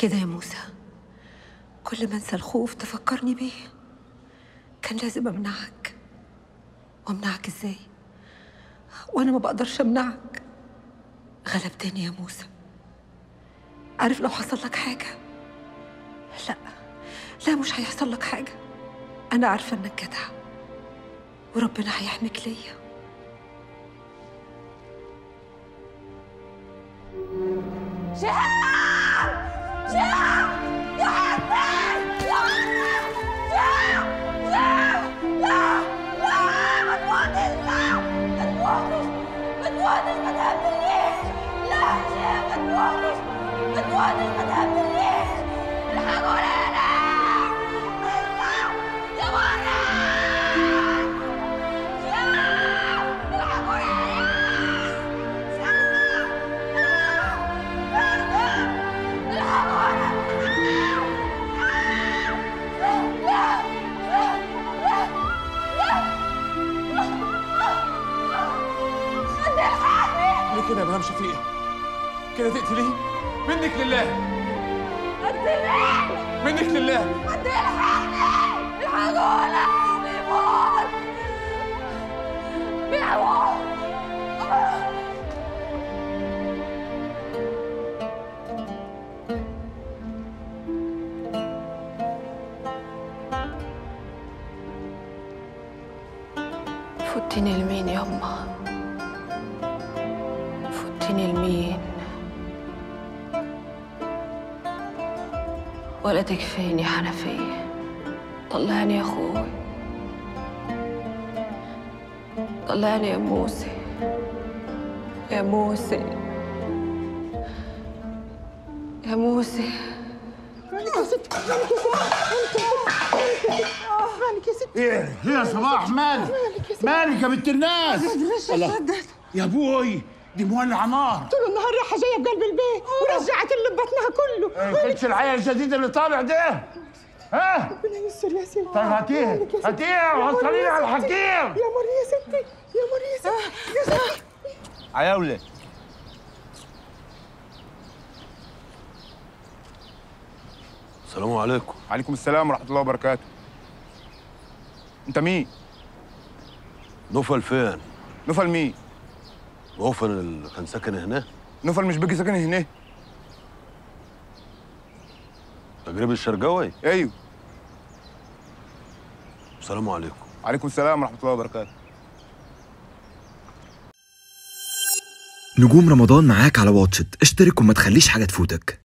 كده يا موسى كل ما انسى الخوف تفكرني بيه كان لازم امنعك وامنعك ازاي وانا ما بقدرش امنعك غلبتني يا موسى عارف لو حصل لك حاجه لا لا مش هيحصل لك حاجه انا عارفه انك جدع وربنا هيحميك ليا ليه كده يا مدام شفيقة؟ كده تقتليه؟ منك لله منك لله فوتيني لمين يما فوتيني لمين ولا تكفيني حنفية طلعني يا اخوي طلعني يا موسى يا موسى يا موسى مالك يا ست مالك يا صباح مالك يا ست ايه ايه يا صباح مالك مالك يا بنت الناس الله يا ابوي دي مولعه نار طول النهار رايحه جايه بقلب البيت ورجعت اللي ببطنها كله ما كنتش العيال الجديد اللي طالع ده ها ربنا يستر يا سيدي طيب هاتيه مالك يا ست؟ هاتيه يا وصليني مر على يا ستي. الحكيم يا مر يا ستي يا مر يا ستي يا ستي عياولة السلام عليكم عليكم السلام ورحمة الله وبركاته أنت مين؟ نوفل فين؟ نوفل مين؟ نوفل اللي كان ساكن هنا نوفل مش بيجي ساكن هنا تجريب الشرقاوي أيوه السلام عليكم عليكم السلام ورحمة الله وبركاته نجوم رمضان معاك على واتشت اشترك وما تخليش حاجة تفوتك